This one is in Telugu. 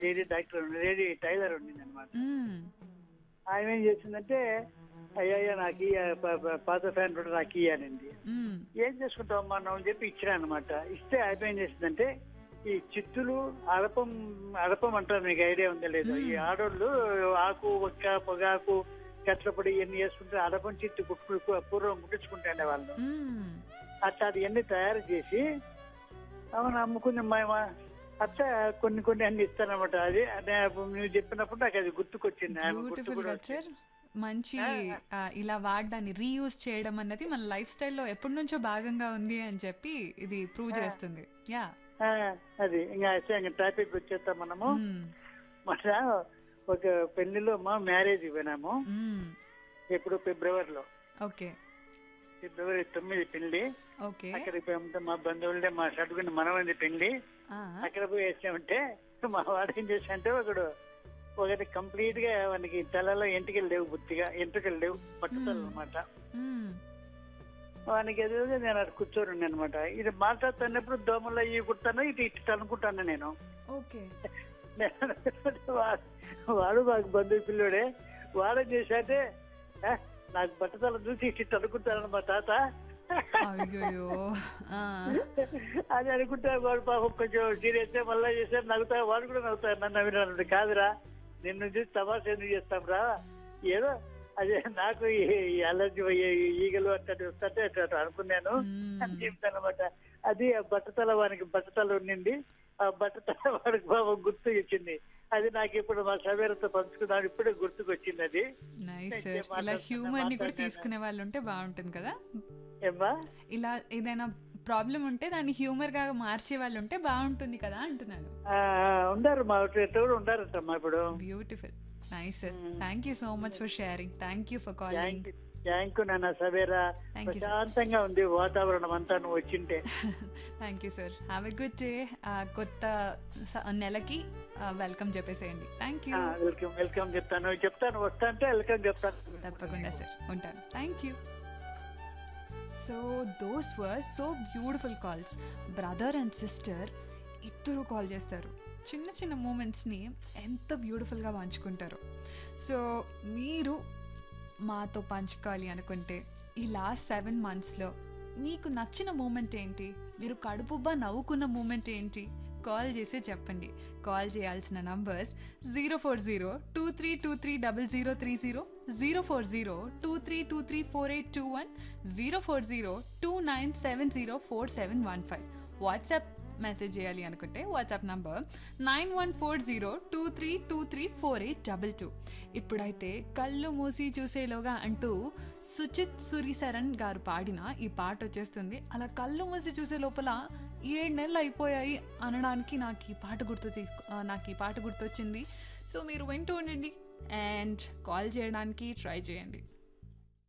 లేడీ డాక్టర్ లేడీ టైలర్ ఉండింది అనమాట మ్మ్. ఆమె ఏం చేసిందంటే అయ్యా అయ్యా నాకు ఇయ్య, ప- ప- పాత ఫ్యాన్ కూడా నాకు ఇయ్యానండి మ్మ్. ఏం చేసుకుంటాం మనం అని చెప్పి ఇచ్చినా అనమాట ఇస్తే ఆమె ఏం చేసిందంటే ఈ చిత్తులు అడపం అడపం అంటారు మీకు ఐడియా ఉందా లేదు ఈ ఆడోళ్ళు ఆకు ఒక్క పొగాకు కట్లపొడి ఇవన్నీ వేసుకుంటే అడపం చిట్టు కుట్టు పూర్వం కుట్టించుకుంటాండే వాళ్ళు మ్మ్. అట్లా అది అన్ని తయారు చేసి అవును అమ్ముకుని మేము అట్లా కొన్ని కొన్ని అన్ని ఇస్తానమాట అది అదే నువ్వు చెప్పినప్పుడు నాకు అది గుర్తుకొచ్చింది ఆమె గుర్తు బ్యూటిఫుల్ కూడా కదా సార్ మంచి ఆ, ఇలా వాడడాన్ని రీయూజ్ చేయడం అన్నది మన లైఫ్ స్టైల్లో ఎప్పటి నుంచో భాగంగా ఉంది అని చెప్పి ఇది ప్రూవ్ చేస్తుంది యా ఆ, అది ఇంకా అయితే ఇంకా టాపిక్ వచ్చేస్తాం మనము మన ఒక పెళ్లిలో మా మ్యారేజ్ పోయినాము ఎప్పుడు ఫిబ్రవరిలో ఓకే ఫిబ్రవరి తొమ్మిది పెళ్లి ఓకే అక్కడికి పోయామంటే మా బంధువులే మా షడ్గుని మనమంది పెళ్లి అక్కడ పోయి వేసామంటే మా వాడు ఏం చేశాడంటే ఒకడు ఒకటి కంప్లీట్ గా వానికి తలలో ఎంటికలు లేవు బుద్ధిగా ఎంట్రుకలు లేవు పట్టుదల అనమాట వానికి ఎదురుగా నేను అక్కడ కూర్చొని అనమాట ఇది మాట్లాడుతున్నప్పుడు దోమలో ఈ కుట్టాను ఇటు ఇటు అనుకుంటాను నేను ఓకే నేను వాడు- వాడు మాకు బంధువు పిల్లోడే వాడేం చేశాడే "ఆ, నాకు బట్టతల చూసి ఇటు అనుకుంటాను మా తాత అయ్యో అది అనుకుంటా వాడు పాపం కొంచెం సీరియస్ మళ్ళా చేశారు నవ్వుతా వాడు కూడా నవ్వుతారు నన్ను నవ్వినాడు కాదురా నిన్ను చూసి తమాషా ఎందుకు చేస్తాం రా ఏదో అదే నాకు ఈ ఈ అలర్జీ అయ్యే ఈ ఈగలు అట్టటి వస్తుంటే అట్లా అనుకున్నాను అని చెప్తాను అనమాట అది ఆ బట్టతల వానికి బట్టతల ఉండింది ఆ బట్టతల వాడికి బాబు గుర్తు ఇచ్చింది అది నాకు ఇప్పుడు మా సవేరతో పంచుకున్నాను ఇప్పుడే గుర్తుకొచ్చింది అది నైస్ సార్ ఇలా హ్యూమర్ ని కూడా తీసుకునే వాళ్ళు ఉంటే బాగుంటుంది కదా ఏమ్మా ఇలా ఏదైనా ప్రాబ్లం ఉంటే దాన్ని హ్యూమర్ గా మార్చే వాళ్ళు ఉంటే బాగుంటుంది కదా అంటున్నాను ఆ, ఉండారు మా ఎట్లా కూడా ఉండారటమ్మా ఇప్పుడు beautiful nice sir thank you so much for sharing thank you for calling thank you నాన్న సవేరా Thank you, sir. ప్రశాంతంగా ఉంది వాతావరణం అంతా నువ్వు వచ్చింటే thank you sir have a good day కొత్త స- నెలకి వెల్కమ్ చెప్పేసేయండి థ్యాంక్ యూ వెల్కమ్ వెల్కమ్ చెప్తాను చెప్తాను వస్తా అంటే వెల్కమ్ చెప్తాను తప్పకుండా సార్ ఉంటాను thank you so those were so beautiful calls brother and sister ఇద్దరు కాల్ చేస్తారు చిన్న చిన్న మూమెంట్స్ని ఎంత బ్యూటిఫుల్గా పంచుకుంటారు సో మీరు మాతో పంచుకోవాలి అనుకుంటే ఈ లాస్ట్ సెవెన్ మంత్స్లో మీకు నచ్చిన మూమెంట్ ఏంటి మీరు కడుపుబ్బా నవ్వుకున్న మూమెంట్ ఏంటి కాల్ చేసి చెప్పండి కాల్ చేయాల్సిన numbers zero four zero two three two three double zero three zero zero four zero two three two three four eight two one zero four zero two nine seven zero four seven one five WhatsApp message చేయాలి అనుకుంటే WhatsApp number nine one four zero two three two three four eight double two ఇప్పుడైతే కళ్ళు మూసి చూసేలోగా అంటూ సుచిత్ సురిసరన్ గారు పాడిన ఈ పాట వచ్చేస్తుంది అలా కళ్ళు మూసి చూసే లోపల ఏడు నెలలు అయిపోయాయి అనడానికి నాకు ఈ పాట గుర్తు తీ- ఆ, నాకు ఈ పాట గుర్తొచ్చింది సో మీరు వింటూ ఉండండి అండ్ కాల్ చేయడానికి ట్రై చేయండి